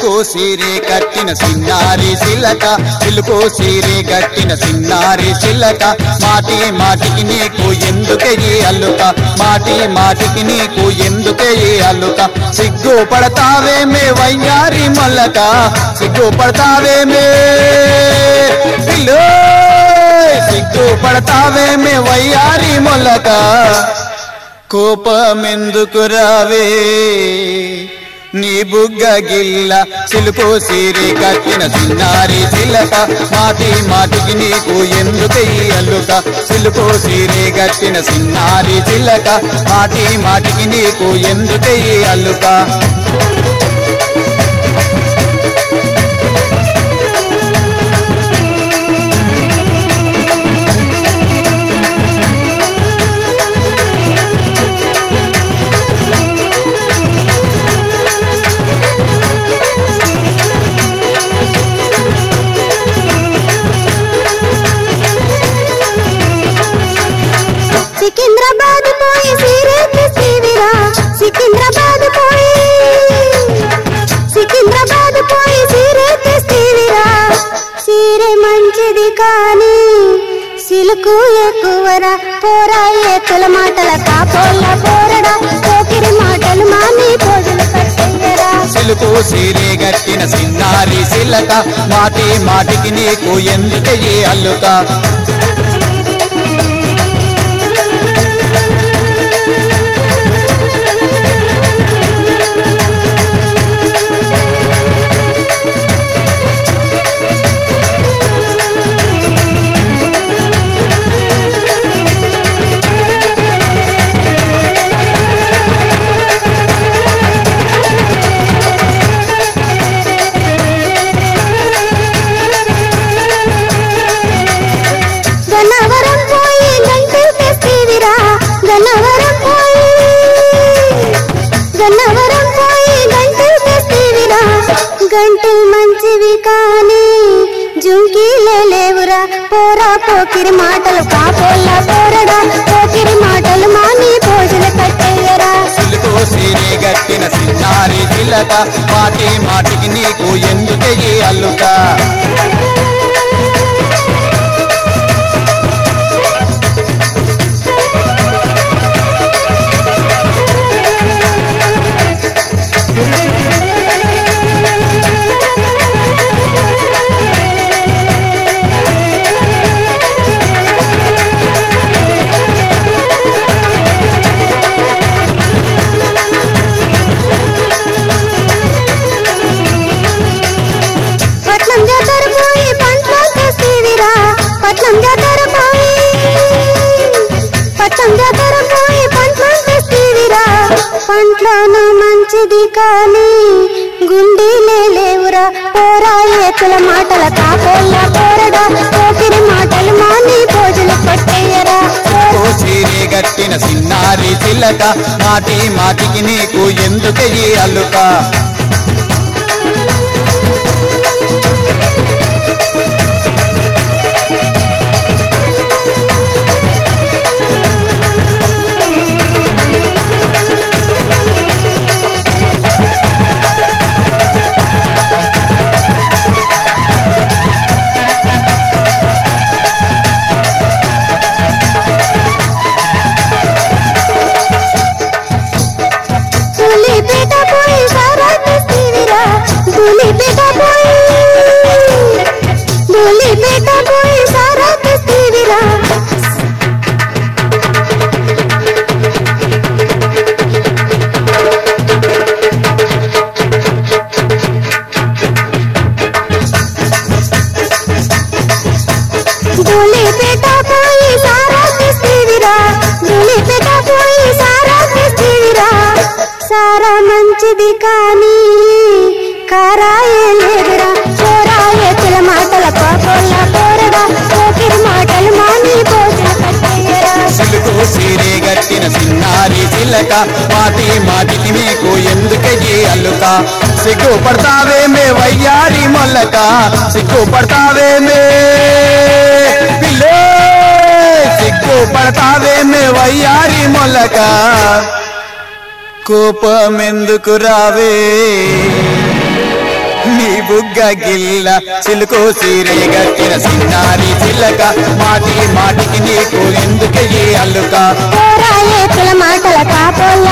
silk సీరే కట్టిన సిన్నారి సిలక silk సీరే కట్టిన సిన్నారి సిలక మాటి మాటికి నీకు ఎందుకే ఈ అల్లుక మాటి మాటికి నీకు ఎందుకే ఈ అల్లుక సిగ్గు పడతావేమే వయ్యారి మొల్లక సిగ్గు పడతావేమే పిల్లో సిగ్గు పడతావేమే వయ్యారి మొల్లక కోపమెందుకు రావే నీ బుగ్గ గిల్ల సిలుకు సీరి కట్టిన సిన్నారి సిలక మాటి మాటికి నీకు ఎందుకు ఈ అల్లుక సిలుకు సీరి కట్టిన సిన్నారి సిలక మాటి మాటికి నీకు ఎందుకు ఈ అల్లుక సికింద్రాబాద్ పోయి సీరే తెస్తీవిరా సికింద్రాబాద్ పోయి సికింద్రాబాద్ పోయి సీరే తెస్తీవిరా సీరే మంచిది కానీ సిలుకు ఎక్కువరా పోరా ఏతుల మాటల కాపోళ్ళ పోరడా పోకిరి మాటలు మాని పోజులు కట్టయ్యరా సిలుకు సీరే గట్టిన సిన్నారి సిలక మాటి మాటికి నీకు ఎందుకు ఈ అల్లుక గన్నవరం పోయి గంటలు తెస్తీవిరా గన్నవరం పోయి గన్నవరం పోయి గంటలు తెస్తీవిరా గంటలు మంచివి కానీ జుంకీలే లేవురా పోరా పోకిరి మాటలు కాపోళ్ళ పోరడా పోకిరి మాటలు మాని భోజన కట్టేయరా సిలుకు సీరే గట్టిన సిన్నారి సిలక మాటి మాటికి నీకు ఎందుకు ఈ అల్లుక పట్నం జాతర పోయి పంట్లో తెస్తీవిరా పట్నం జాతర పోయి పట్నం జాతర పోయి పంట్లో తెస్తీవిరా పంట్లోను మంచిది కానీ గుండీలే లేవురా పోరా ఏతుల మాటల కాపోళ్ళ పోరడా పోకిరి మాటలు మాని భోజన కొట్టేయరా సిలుకు సీరే గట్టిన సిన్నారి సిలక మాటి మాటికి నీకు ఎందుకు ఈ అల్లుక ధూళిపేట పోయి సారా తెస్తీవిరా ధూళిపేట పోయి ధూళిపేట పోయి సారా తెస్తీవిరా ధూళిపేట పోయి సారా తెస్తీవిరా ధూళిపేట పోయి సారా తెస్తీవిరా సారా మంచిది కానీ కారాయే లేదురా పోరాయే పిల్ల మాటల పాపోళ్ళ పోరడా పోకిరి మాటలు మాని భోజన కట్టయ్యరా సిలుకు సీరే గట్టిన సిన్నారి సిలక మాటి మాటికి నీకు ఎందుకు ఈ అల్లుక సిగ్గు పడతావేమే వయ్యారి మొల్లక సిగ్గు పడతావేమే పిల్లో సిగ్గు పడతావేమే వయ్యారి మొల్లక కోపమెందుకు రావే నీ బుగ్గ గిల్ల చిలుకు సీరే గట్టిన సిన్నారి చిల్లక మాటి మాటికి నీకు ఎందుకు ఈ అల్లుక పోరాయే పిల్ల మాటల కాపోళ్ళ